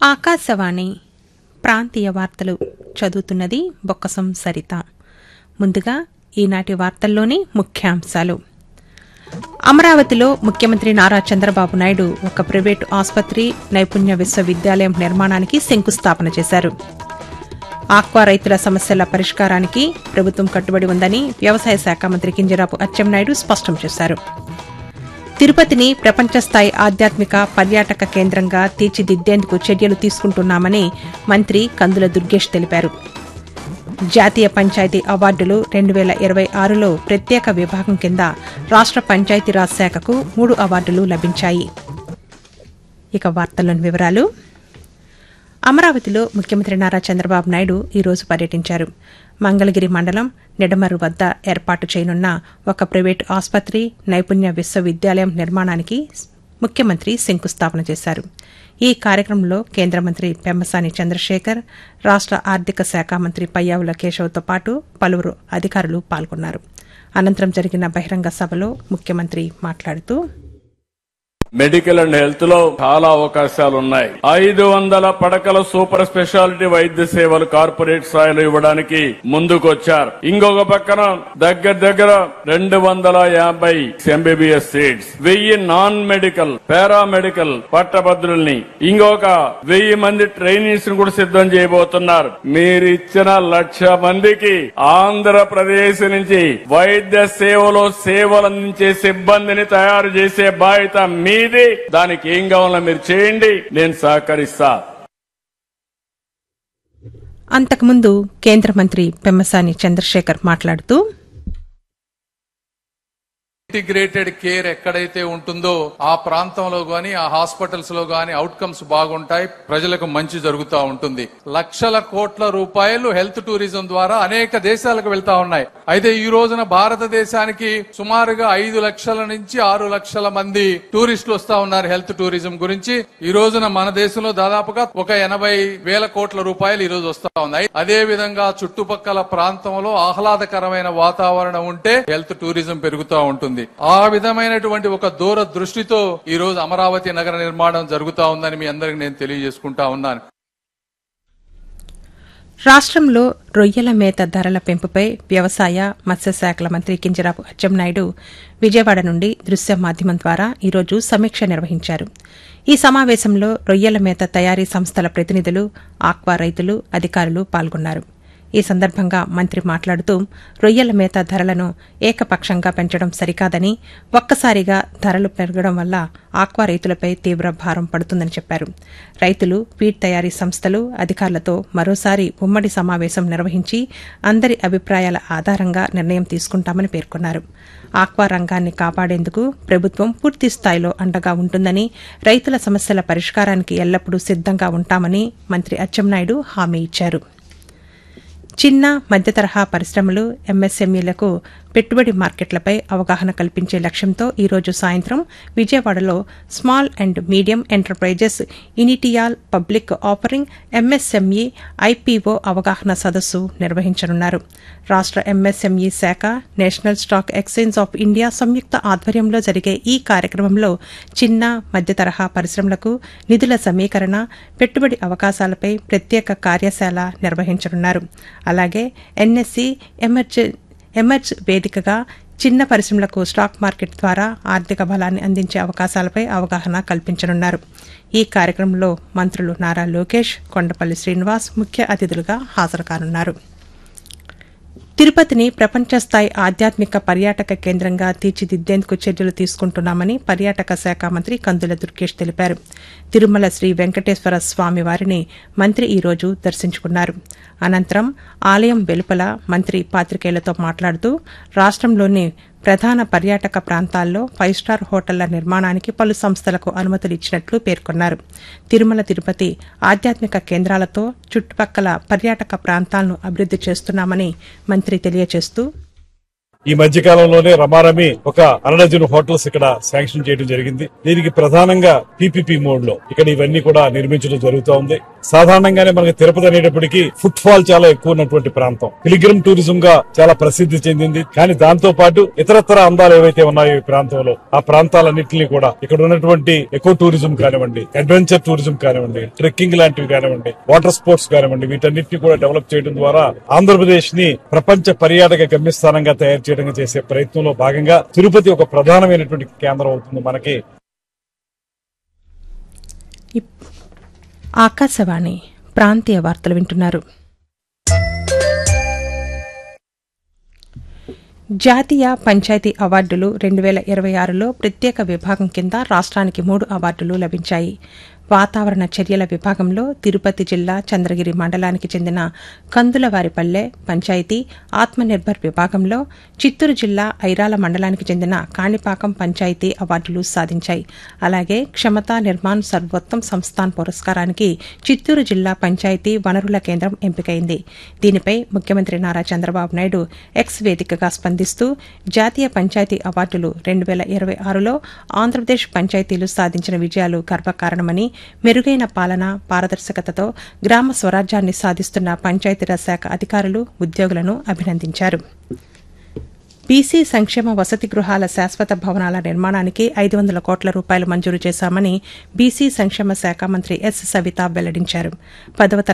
ఆకాశవాణి ప్రాంతీయ వార్తలు చదువుతున్నది బొక్కసం సరిత ముందుగా ఈనాటి వార్తల్లోని ముఖ్యాంశాలు అమరావతిలో ముఖ్యమంత్రి నారా చంద్రబాబు నాయుడు ఒక ప్రైవేటు ఆసుపత్రి నైపుణ్య విశ్వవిద్యాలయం నిర్మాణానికి శంకుస్థాపన చేశారు ఆక్వా రైతుల సమస్యల పరిష్కారానికి ప్రభుత్వం కట్టుబడి ఉందని వ్యవసాయ శాఖ మంత్రి కింజరాపు అచ్చెన్నాయుడు స్పష్టం చేశారు తిరుపతిని ప్రపంచ స్థాయి ఆధ్యాత్మిక పర్యాటక కేంద్రంగా తీర్చిదిద్దేందుకు చర్యలు తీసుకుంటున్నామని మంత్రి కందుల దుర్గేష్ తెలిపారు జాతీయ పంచాయతీ అవార్డులు రెండు వేల ఇరవై ఆరులో ప్రత్యేక విభాగం కింద రాష్ట పంచాయతీరాజ్ శాఖకు మూడు అవార్డులు లభించాయి ఇక వార్తల్లోని వివరాలు అమరావతిలో ముఖ్యమంత్రి నారా చంద్రబాబు నాయుడు ఈరోజు పర్యటించారు మంగళగిరి మండలం నిడమరు వద్ద ఏర్పాటు చేయనున్న ఒక ప్రైవేటు ఆసుపత్రి నైపుణ్య విశ్వవిద్యాలయం నిర్మాణానికి ముఖ్యమంత్రి శంకుస్థాపన చేశారు ఈ కార్యక్రమంలో కేంద్ర మంత్రి పెమ్మసాని చంద్రశేఖర్ రాష్ట ఆర్థిక శాఖ మంత్రి పయ్యావుల కేశవ్తో పాటు పలువురు అధికారులు పాల్గొన్నారు అనంతరం జరిగిన బహిరంగ సభలో ముఖ్యమంత్రి మాట్లాడుతూ మెడికల్ అండ్ హెల్త్ లో చాలా అవకాశాలు ఉన్నాయి ఐదు వందల పడకల సూపర్ స్పెషాలిటీ వైద్య సేవలు కార్పొరేట్ స్థాయిలో ఇవ్వడానికి ముందుకొచ్చారు ఇంకొక పక్కన దగ్గర దగ్గర రెండు వందల యాభై ఎంబీబీఎస్ సీట్స్ వెయ్యి నాన్ మెడికల్ పారామెడికల్ పట్టభద్రుల్ని ఇంకొక వెయ్యి మంది ట్రైనీస్ ని కూడా సిద్ధం చేయబోతున్నారు మీరు ఇచ్చిన లక్ష మందికి ఆంధ్రప్రదేశ్ నుంచి వైద్య సేవలో సేవలు అందించే సిబ్బందిని తయారు చేసే బాధ్యత మీది దానికి ఏం కావాలో మీరు చేయండి నేను సహకరిస్తా అంతకుముందు కేంద్ర మంత్రి పెమ్మసాని చంద్రశేఖర్ మాట్లాడుతూ ఇంటిగ్రేటెడ్ కేర్ ఎక్కడైతే ఉంటుందో ఆ ప్రాంతంలో గాని ఆ హాస్పిటల్స్ లో గాని అవుట్కమ్స్ బాగుంటాయి ప్రజలకు మంచి జరుగుతూ ఉంటుంది లక్షల కోట్ల రూపాయలు హెల్త్ టూరిజం ద్వారా అనేక దేశాలకు వెళ్తా ఉన్నాయి అయితే ఈ రోజున భారతదేశానికి సుమారుగా ఐదు లక్షల నుంచి ఆరు లక్షల మంది టూరిస్టులు వస్తా ఉన్నారు హెల్త్ టూరిజం గురించి ఈ రోజున మన దేశంలో దాదాపుగా ఒక ఎనభై వేల కోట్ల రూపాయలు ఈ రోజు వస్తా ఉన్నాయి అదే విధంగా చుట్టుపక్కల ప్రాంతంలో ఆహ్లాదకరమైన వాతావరణం ఉంటే హెల్త్ టూరిజం పెరుగుతూ ఉంటుంది ఆ విధమైనటువంటి ఒక దూర దృష్టితో ఈ రోజు అమరావతి నగర నిర్మాణం జరుగుతా ఉందని మీ అందరికి నేను తెలియజేసుకుంటా ఉన్నాను రాష్ట్రంలో రొయ్యల మేత ధరల పెంపుపై వ్యవసాయ మత్స్యశాఖల మంత్రి కింజరాపు అచ్చెన్నాయుడు విజయవాడ నుండి దృశ్య మాధ్యమం ద్వారా ఈరోజు సమీక్ష నిర్వహించారు ఈ సమావేశంలో రొయ్యల మేత తయారీ సంస్థల ప్రతినిధులు ఆక్వా రైతులు అధికారులు పాల్గొన్నారు ఈ సందర్భంగా మంత్రి మాట్లాడుతూ రొయ్యల మేత ధరలను ఏకపక్షంగా పెంచడం సరికాదని ఒక్కసారిగా ధరలు పెరగడం వల్ల ఆక్వా రైతులపై తీవ్ర భారం పడుతుందని చెప్పారు రైతులు ఫీడ్ తయారీ సంస్థలు అధికారులతో మరోసారి ఉమ్మడి సమావేశం నిర్వహించి అందరి అభిప్రాయాల ఆధారంగా నిర్ణయం తీసుకుంటామని పేర్కొన్నారు ఆక్వా రంగాన్ని కాపాడేందుకు ప్రభుత్వం పూర్తి స్థాయిలో అండగా ఉంటుందని రైతుల సమస్యల పరిష్కారానికి ఎల్లప్పుడూ సిద్దంగా ఉంటామని మంత్రి అచ్చెన్నాయుడు హామీ ఇచ్చారు చిన్న మధ్యతరహా పరిశ్రమలు ఎంఎస్ఎంఈలకు పెట్టుబడి మార్కెట్లపై అవగాహన కల్పించే లక్ష్యంతో ఈరోజు సాయంత్రం విజయవాడలో small and medium enterprises initial public offering MSME IPO అవగాహన సదస్సు నిర్వహించనున్నారు రాష్ట ఎంఎస్ఎంఈ శాఖ national stock exchange of India సంయుక్త ఆధ్వర్యంలో జరిగే ఈ కార్యక్రమంలో చిన్న మధ్యతరహా పరిశ్రమలకు నిధుల సమీకరణ పెట్టుబడి అవకాశాలపై ప్రత్యేక కార్యశాల నిర్వహించనున్నారు అలాగే ఎన్ఎస్సీ ఎమర్జ ఎమర్జ్ వేదికగా చిన్న పరిశ్రమలకు స్టాక్ మార్కెట్ ద్వారా ఆర్థిక బలాన్ని అందించే అవకాశాలపై అవగాహన కల్పించనున్నారు ఈ కార్యక్రమంలో మంత్రులు నారా లోకేష్ కొండపల్లి శ్రీనివాస్ ముఖ్య అతిథులుగా హాజరు కానున్నారు తిరుపతిని ప్రపంచ స్థాయి ఆధ్యాత్మిక పర్యాటక కేంద్రంగా తీర్చిదిద్దేందుకు చర్యలు తీసుకుంటున్నామని పర్యాటక శాఖ మంత్రి కందుల దుర్గేష్ తెలిపారు తిరుమల శ్రీ వెంకటేశ్వర స్వామి వారిని మంత్రి ఈరోజు దర్శించుకున్నారు అనంతరం ఆలయం వెలుపల మంత్రి పాతికేయులతో మాట్లాడుతూ రాష్టంలోని ప్రధాన పర్యాటక ప్రాంతాల్లో ఫైవ్ స్టార్ హోటళ్ల నిర్మాణానికి పలు సంస్థలకు అనుమతులు ఇచ్చినట్లు పేర్కొన్నారు తిరుమల తిరుపతి ఆధ్యాత్మిక కేంద్రాలతో చుట్టుపక్కల పర్యాటక ప్రాంతాలను అభివృద్ది చేస్తున్నామని మంత్రి తెలియజేస్తూ ఈ మధ్య కాలంలోనే రమారమి ఒక అరడజను హోటల్స్ ఇక్కడ శాంక్షన్ చేయడం జరిగింది దీనికి ప్రధానంగా పీపీపీ మోడ్ లో ఇక్కడ ఇవన్నీ కూడా నిర్మించడం జరుగుతూ ఉంది సాధారణంగానే మనకి తిరుపతి అనేటప్పటికీ ఫుట్ ఫాల్ చాలా ఎక్కువ ఉన్నటువంటి ప్రాంతం పిలిగ్రిమ్ టూరిజం గా చాలా ప్రసిద్ధి చెందింది కానీ దాంతో పాటు ఇతరత్ర అందాలు ఏవైతే ఉన్నాయో ఈ ప్రాంతంలో ఆ ప్రాంతాలన్నింటినీ కూడా ఇక్కడ ఉన్నటువంటి ఎకో టూరిజం కానివ్వండి అడ్వెంచర్ టూరిజం కానివ్వండి ట్రెక్కింగ్ లాంటివి కానివ్వండి వాటర్ స్పోర్ట్స్ కానివ్వండి వీటన్నిటిని కూడా డెవలప్ చేయడం ద్వారా ఆంధ్రప్రదేశ్ ని ప్రపంచ పర్యాటక గమ్యస్థానంగా తయారు చేయడం చేసే ప్రయత్నంలో భాగంగా తిరుపతి ఒక ప్రధానమైనటువంటి కేంద్రం అవుతుంది మనకి ఇప్- ఆకాశవాణి ప్రాంతీయ వార్తలు వింటున్నారు జాతీయ పంచాయతీ అవార్డులు రెండు వేల ఇరవై ఆరులో ప్రత్యేక విభాగం కింద రాష్ట్రానికి మూడు అవార్డులు లభించాయి వాతావరణ చర్యల విభాగంలో తిరుపతి జిల్లా చంద్రగిరి మండలానికి చెందిన కందులవారిపల్లె పంచాయతీ ఆత్మనిర్భర్ విభాగంలో చిత్తూరు జిల్లా ఐరాల మండలానికి చెందిన కాణిపాకం పంచాయతీ అవార్డులు సాధించాయి అలాగే క్షమతా నిర్మాణ్ సర్వోత్తమ్ సంస్థాన్ పురస్కారానికి చిత్తూరు జిల్లా పంచాయతీ వనరుల కేంద్రం ఎంపికైంది దీనిపై ముఖ్యమంత్రి నారా చంద్రబాబు నాయుడు ఎక్స్ వేదికగా స్పందిస్తూ జాతీయ పంచాయతీ అవార్డులు రెండు వేల ఇరవై ఆరులో ఆంధ్రప్రదేశ్ పంచాయతీలు సాధించిన విజయాలు గర్వకారణమని మెరుగైన పాలన పారదర్శకతతో గ్రామ స్వరాజ్యాన్ని సాధిస్తున్న పంచాయతీరాజ్ శాఖ అధికారులు ఉద్యోగులను అభినందించారు బీసీ సంక్షేమ వసతి గృహాల శాశ్వత భవనాల నిర్మాణానికి ఐదు వందల కోట్ల రూపాయలు మంజూరు చేశామని బీసీ సంక్షేమ శాఖ మంత్రి ఎస్ సవిత వెల్లడించారు పదవ